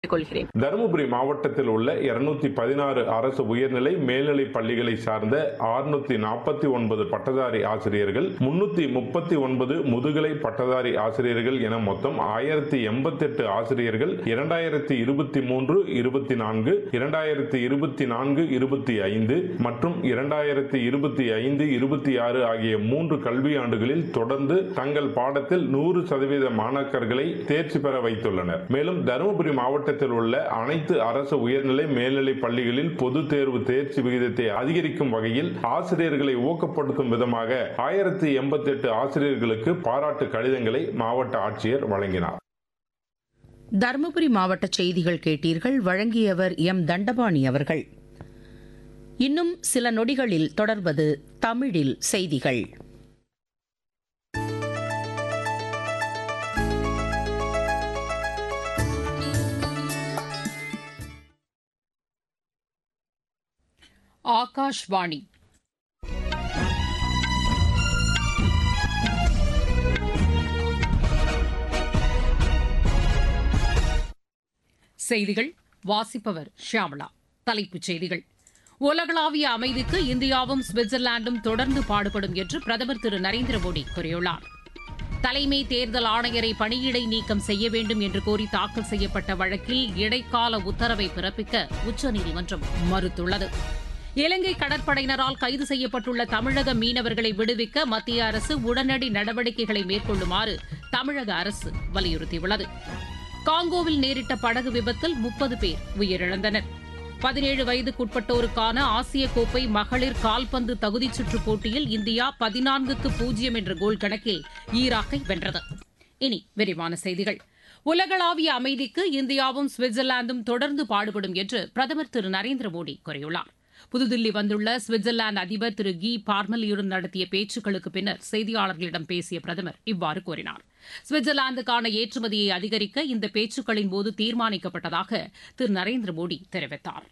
கொள்கிறேன் தருமபுரி மாவட்டத்தில் உள்ள இருநூத்தி பதினாறு அரசு உயர்நிலை மேல்நிலை பள்ளிகளை சார்ந்த அறுநூத்தி நாற்பத்தி ஒன்பது பட்டதாரி ஆசிரியர்கள் முன்னூத்தி முப்பத்தி ஒன்பது முதுகலை பட்டதாரி ஆசிரியர்கள் என மொத்தம் ஆயிரத்தி எண்பத்தி எட்டு ஆசிரியர்கள் இரண்டாயிரத்தி இருபத்தி மூன்று இருபத்தி நான்கு இரண்டாயிரத்தி இருபத்தி நான்கு இருபத்தி ஐந்து மற்றும் இரண்டாயிரத்தி இருபத்தி ஐந்து இருபத்தி ஆறு ஆகிய மூன்று கல்வியாண்டுகளில் தொடர்ந்து தங்கள் பாடத்தில் நூறு சதவீத மாணாக்கர்களை தேர்ச்சி பெற வைத்துள்ளனர் மேலும் தருமபுரி மாவட்டத்தில் உள்ள அனைத்து அரசு உயர்நிலை மேல்நிலை பள்ளிகளில் பொது தேர்வு தேர்ச்சி விகிதத்தை அதிகரிக்கும் வகையில் ஆசிரியர்களை ஊக்கப்படுத்தும் விதமாக ஆயிரத்தி எண்பத்தி எட்டு ஆசிரியர்களுக்கு பாராட்டு கடிதங்களை மாவட்ட ஆட்சியர் வழங்கினார் தருமபுரி மாவட்ட செய்திகள் கேட்டீர்கள் வழங்கியவர் எம் தண்டபாணி அவர்கள் இன்னும் சில நொடிகளில் தொடர்வது தமிழில் செய்திகள் ஆகாஷ்வாணி செய்திகள் வாசிப்பவர் ஷியாமளா தலைப்புச் செய்திகள் உலகளாவிய அமைதிக்கு இந்தியாவும் சுவிட்சர்லாந்தும் தொடர்ந்து பாடுபடும் என்று பிரதமர் திரு நரேந்திர மோடி கூறியுள்ளார் தலைமை தேர்தல் ஆணையரை பணியிடை நீக்கம் செய்ய வேண்டும் என்று கோரி தாக்கல் செய்யப்பட்ட வழக்கில் இடைக்கால உத்தரவை பிறப்பிக்க உச்சநீதிமன்றம் மறுத்துள்ளது இலங்கை கடற்படையினரால் கைது செய்யப்பட்டுள்ள தமிழக மீனவர்களை விடுவிக்க மத்திய அரசு உடனடி நடவடிக்கைகளை மேற்கொள்ளுமாறு தமிழக அரசு வலியுறுத்தியுள்ளது காங்கோவில் நேரிட்ட படகு விபத்தில் முப்பது பேர் உயிரிழந்தனர் பதினேழு வயதுக்குட்பட்டோருக்கான ஆசிய கோப்பை மகளிர் கால்பந்து தகுதிச் சுற்றுப் போட்டியில் இந்தியா பதினான்குக்கு பூஜ்ஜியம் என்ற கோல் கணக்கில் ஈராக்கை வென்றது இனி விரிவான செய்திகள் உலகளாவிய அமைதிக்கு இந்தியாவும் சுவிட்சர்லாந்தும் தொடர்ந்து பாடுபடும் என்று பிரதமர் திரு நரேந்திர மோடி கூறியுள்ளார் புதுதில்லி வந்துள்ள சுவிட்சர்லாந்து அதிபர் திரு கி பார்மலியுடன் நடத்திய பேச்சுக்களுக்கு பின்னர் செய்தியாளர்களிடம் பேசிய பிரதமர் இவ்வாறு கூறினார் சுவிட்சர்லாந்துக்கான ஏற்றுமதியை அதிகரிக்க இந்த பேச்சுக்களின் போது தீர்மானிக்கப்பட்டதாக திரு நரேந்திர மோடி தெரிவித்தார்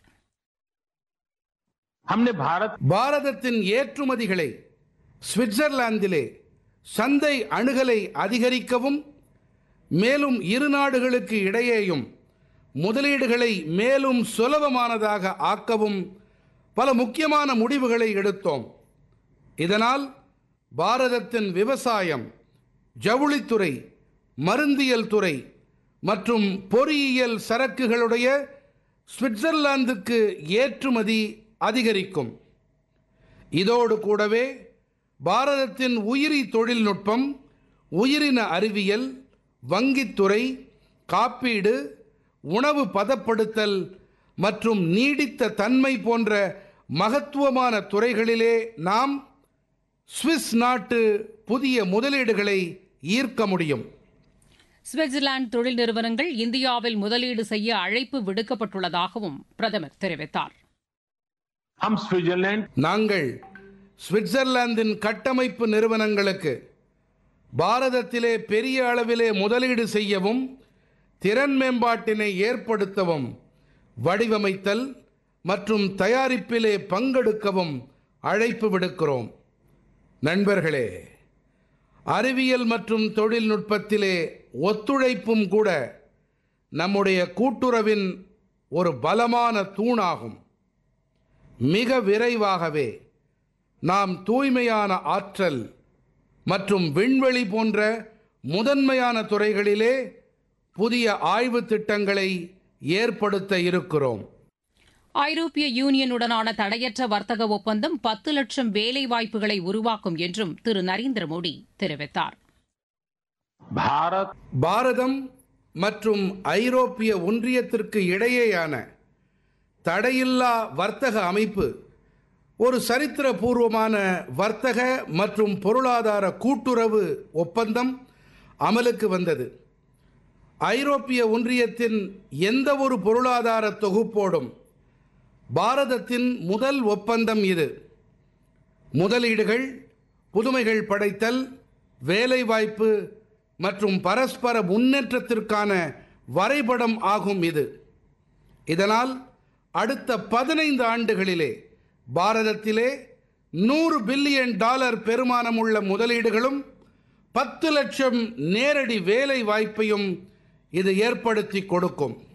हमने भारत பாரதத்தின் ஏற்றுமதிகளை சுவிட்சர்லாந்திலே சந்தை அணுகலை அதிகரிக்கவும் மேலும் இரு நாடுகளுக்கு இடையேயும் முதலீடுகளை மேலும் சுலபமானதாக ஆக்கவும் பல முக்கியமான முடிவுகளை எடுத்தோம் இதனால் பாரதத்தின் விவசாயம் ஜவுளித்துறை மருந்தியல் துறை மற்றும் பொறியியல் சரக்குகளுடைய சுவிட்சர்லாந்துக்கு ஏற்றுமதி அதிகரிக்கும் இதோடு கூடவே பாரதத்தின் உயிரி தொழில்நுட்பம் உயிரின அறிவியல் வங்கித்துறை காப்பீடு உணவு பதப்படுத்தல் மற்றும் நீடித்த தன்மை போன்ற மகத்துவமான துறைகளிலே நாம் சுவிஸ் நாட்டு புதிய முதலீடுகளை ஈர்க்க முடியும் சுவிட்சர்லாந்து தொழில் நிறுவனங்கள் இந்தியாவில் முதலீடு செய்ய அழைப்பு விடுக்கப்பட்டுள்ளதாகவும் பிரதமர் தெரிவித்தார் हम स्विट्जरलैंड நாங்கள் சுவிட்சர்லாந்தின் கட்டமைப்பு நிறுவனங்களுக்கு பாரதத்திலே பெரிய அளவிலே முதலீடு செய்யவும் திறன் மேம்பாட்டினை ஏற்படுத்தவும் வடிவமைத்தல் மற்றும் தயாரிப்பிலே பங்கெடுக்கவும் அழைப்பு விடுக்கிறோம் நண்பர்களே அறிவியல் மற்றும் தொழில்நுட்பத்திலே ஒத்துழைப்பும் கூட நம்முடைய கூட்டுறவின் ஒரு பலமான தூணாகும் மிக விரைவாகவே நாம் தூய்மையான ஆற்றல் மற்றும் விண்வெளி போன்ற முதன்மையான துறைகளிலே புதிய ஆய்வு திட்டங்களை ஏற்படுத்த இருக்கிறோம் ஐரோப்பிய யூனியனுடனான தடையற்ற வர்த்தக ஒப்பந்தம் பத்து லட்சம் வேலை வாய்ப்புகளை உருவாக்கும் என்றும் திரு நரேந்திர மோடி தெரிவித்தார் भारत பாரதம் மற்றும் ஐரோப்பிய ஒன்றியத்திற்கு இடையேயான தடையில்லா வர்த்தக அமைப்பு ஒரு சரித்திரபூர்வமான வர்த்தக மற்றும் பொருளாதார கூட்டுறவு ஒப்பந்தம் அமலுக்கு வந்தது ஐரோப்பிய ஒன்றியத்தின் எந்த ஒரு பொருளாதார தொகுப்போடும் பாரதத்தின் முதல் ஒப்பந்தம் இது முதலீடுகள் புதுமைகள் படைத்தல் வேலைவாய்ப்பு மற்றும் பரஸ்பர முன்னேற்றத்திற்கான வரைபடம் ஆகும் இது இதனால் அடுத்த பதினைந்து ஆண்டுகளிலே பாரதத்திலே நூறு பில்லியன் டாலர் பெருமானமுள்ள முதலீடுகளும் பத்து லட்சம் நேரடி வேலை வாய்ப்பையும் இது ஏற்படுத்தி கொடுக்கும்